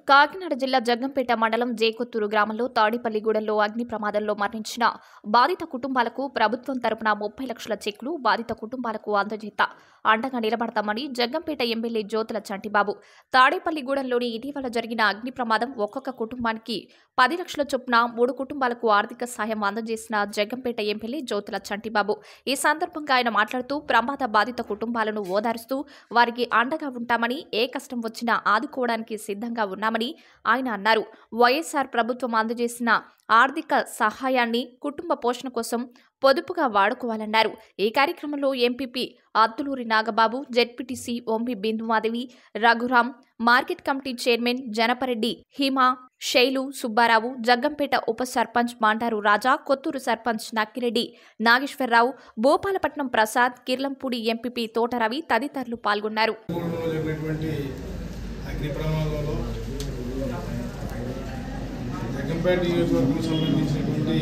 కాకినాడ జిల్లా జగ్గంపేట మండలం జేకొత్తూరు గ్రామంలో తాడిపల్లిగూడెంలో అగ్ని ప్రమాదంలో మరణించిన బాధిత కుటుంబాలకు ప్రభుత్వం తరపున ముప్పై లక్షల చెక్కులు బాధిత కుటుంబాలకు అందజేత అండగా నిలబడతామని జగ్గంపేట ఎమ్మెల్యే జ్యోతుల చంటిబాబు తాడేపల్లిగూడెంలోని ఇటీవల జరిగిన అగ్ని ప్రమాదం ఒక్కొక్క కుటుంబానికి పది లక్షల చొప్పున మూడు కుటుంబాలకు ఆర్థిక సాయం అందజేసిన జగ్గంపేట ఎమ్మెల్యే జ్యోతుల చంటిబాబు ఈ సందర్భంగా ఆయన మాట్లాడుతూ ప్రమాద బాధిత కుటుంబాలను ఓదారుస్తూ వారికి అండగా ఉంటామని ఏ కష్టం వచ్చినా ఆదుకోవడానికి సిద్ధంగా ఉన్నామని ఆయన అన్నారు వైఎస్ఆర్ ప్రభుత్వం అందజేసిన ఆర్థిక సహాయాన్ని కుటుంబ పోషణ కోసం పొదుపుగా వాడుకోవాలన్నారు ఈ కార్యక్రమంలో MPP Attuluri Nagababu ZPTC Ompi Bindumadevi Raghuram market committee chairman Janapareddy Hima Sailu Subbarao Jaggampeta ఉప సర్పంచ్ మాంటారు రాజా కొత్తూరు సర్పంచ్ నక్కిరెడ్డి నాగేశ్వరరావు భూపాలపట్నం ప్రసాద్ కిర్లంపూడి ఎంపీపీ తోటరవి తదితరులు పాల్గొన్నారు గూడెంలో జరిగినటువంటి అగ్ని ప్రమాదంలో జగ్గంపేట నియోజకవర్గం సంబంధించినటువంటి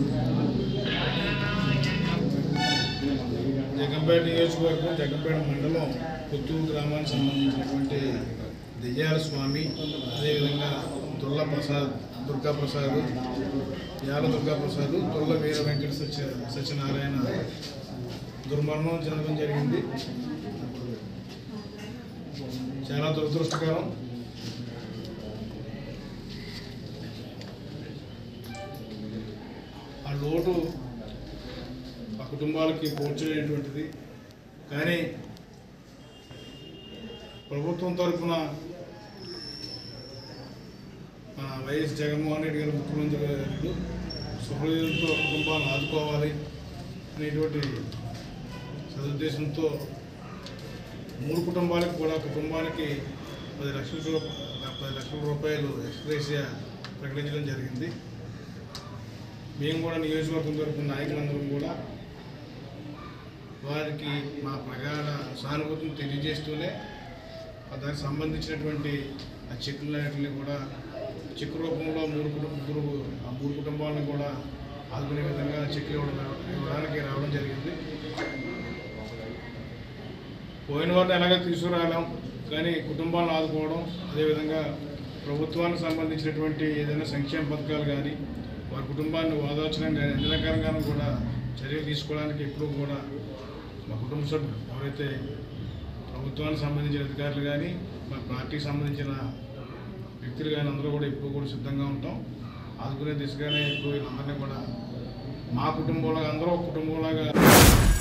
జగ్గంపేట నియోజకవర్గం జగ్గంపేట మండలం పుత్తూరు గ్రామానికి సంబంధించినటువంటి దెయ్యాల స్వామి అదేవిధంగా దుర్ల ప్రసాద్ దుర్గా ప్రసాద్ యాల దుర్గా ప్రసాద్ దుర్ల వీర వెంకట సత్య సత్యనారాయణ దుర్మరణం చెందడం జరిగింది చాలా దురదృష్టకరం ఆ లోటు ఆ కుటుంబాలకి పోర్చలేటువంటిది కానీ ప్రభుత్వం తరఫున మన వైఎస్ జగన్మోహన్ రెడ్డి గారు ముఖ్యమంత్రి గారు సుహృదయంతో కుటుంబాలను ఆదుకోవాలి అనేటువంటి సదుద్దేశంతో మూడు కుటుంబాలకు కూడా కుటుంబానికి పది లక్షల రూ- పది లక్షల రూపాయలు ఎక్స్ప్రెసియా ప్రకటించడం జరిగింది మేము కూడా నియోజకవర్గం తరపున నాయకులందరం కూడా వారికి మా ప్రగాఢ సానుభూతిని తెలియజేస్తూనే దానికి సంబంధించినటువంటి ఆ చెక్కులన్నింటినీ కూడా చెక్కు రూపంలో మూడు కుటుంబ మూడు ఆ మూడు కుటుంబాలను కూడా ఆదుకునే విధంగా చెక్కులు ఇవ్వడం ఇవ్వడానికి రావడం జరిగింది పోయిన వారిని ఎలాగో తీసుకురాలేం కానీ కుటుంబాలను ఆదుకోవడం అదేవిధంగా ప్రభుత్వానికి సంబంధించినటువంటి ఏదైనా సంక్షేమ పథకాలు కానీ వారి కుటుంబాన్ని ఓదార్చడం కానీ అన్ని రకాలుగా కూడా చర్యలు తీసుకోవడానికి ఎప్పుడూ కూడా మా కుటుంబ సభ్యులు ఎవరైతే ప్రభుత్వానికి సంబంధించిన అధికారులు కానీ మా పార్టీకి సంబంధించిన వ్యక్తులు కానీ అందరూ కూడా ఎప్పుడు కూడా సిద్ధంగా ఉంటాం ఆదుకునే దిశగానే ఎప్పుడు వీళ్ళందరినీ కూడా మా కుటుంబంలాగా అందరూ ఒక కుటుంబంలాగా